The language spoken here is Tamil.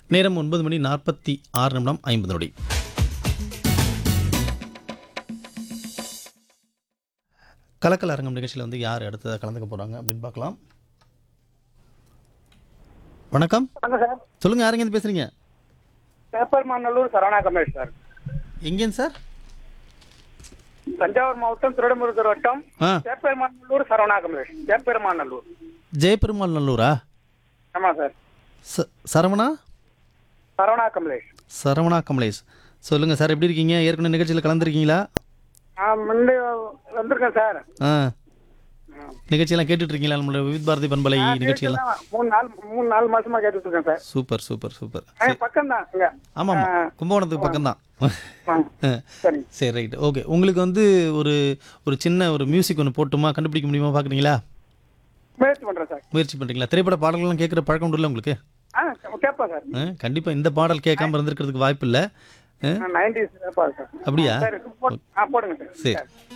நேரம் ஒன்பது மணி நாற்பத்தி ஆறு நிமிடம் ஐம்பது நொடி கலக்கல் அரங்கம் நிகழ்ச்சியில் வந்து யார் அடுத்ததாக கலந்துக்க போகிறாங்க அப்படின்னு பார்க்கலாம் வணக்கம் வணக்கம் சார் சொல்லுங்கள் யாருங்க இருந்து பேசுகிறீங்க பேப்பர்மாநல்லூர் சரவணா கமலேஷ் சார் எங்கேன்னு சார் தஞ்சாவூர் மாவட்டம் திருடமுருகர் வட்டம் ஆ பேப்பர்மாநல்லூர் சரவணா கமலேஷ் பேப்பெருமாநல்லூர் ஜெயபெருமாள் நல்லூரா ஆமாம் சார் ச சரவணா சரவணா கமலேஷ் சரவணா கமலேஷ் சொல்லுங்கள் சார் எப்படி இருக்கீங்க ஏற்கனவே நிகழ்ச்சியில் கலந்துருக்கீங்களா ஆ முன்னே வந்திருக்கேன் சார் ஆ நிகழ்ச்சியெல்லாம் கேட்டுட்டு இருக்கீங்களா நம்மளோட விவித் பாரதி பண்பலை நிகழ்ச்சியெல்லாம் மூணு நாள் மூணு நாலு மாசமா கேட்டுட்டு இருக்கேன் சார் சூப்பர் சூப்பர் சூப்பர் ஆ, பக்கம் தான் இங்க ஆமாம் ஆமாம் கும்பகோணத்துக்கு பக்கம்தான் ஆ, சரி சரி ரைட் ஓகே உங்களுக்கு வந்து ஒரு ஒரு சின்ன ஒரு மியூசிக் ஒன்று போட்டுமா கண்டுபிடிக்க முடியுமா பார்க்குறீங்களா முயற்சி பண்றேன் சார் முயற்சி பண்ணுறீங்களா திரைப்பட பாடல்கள்லாம் கேட்குற பழக்கம் உண்டுல்ல உங்களுக்கு ஆ கேட்பேன் சார் கண்டிப்பாக இந்த பாடல் கேட்காம இருந்திருக்கிறதுக்கு வாய்ப்பு இல்லை நைன்டிஸ் கேட்பேன் சார் அப்படியா சரி போடு- ஆ போடுங்க சார் சரி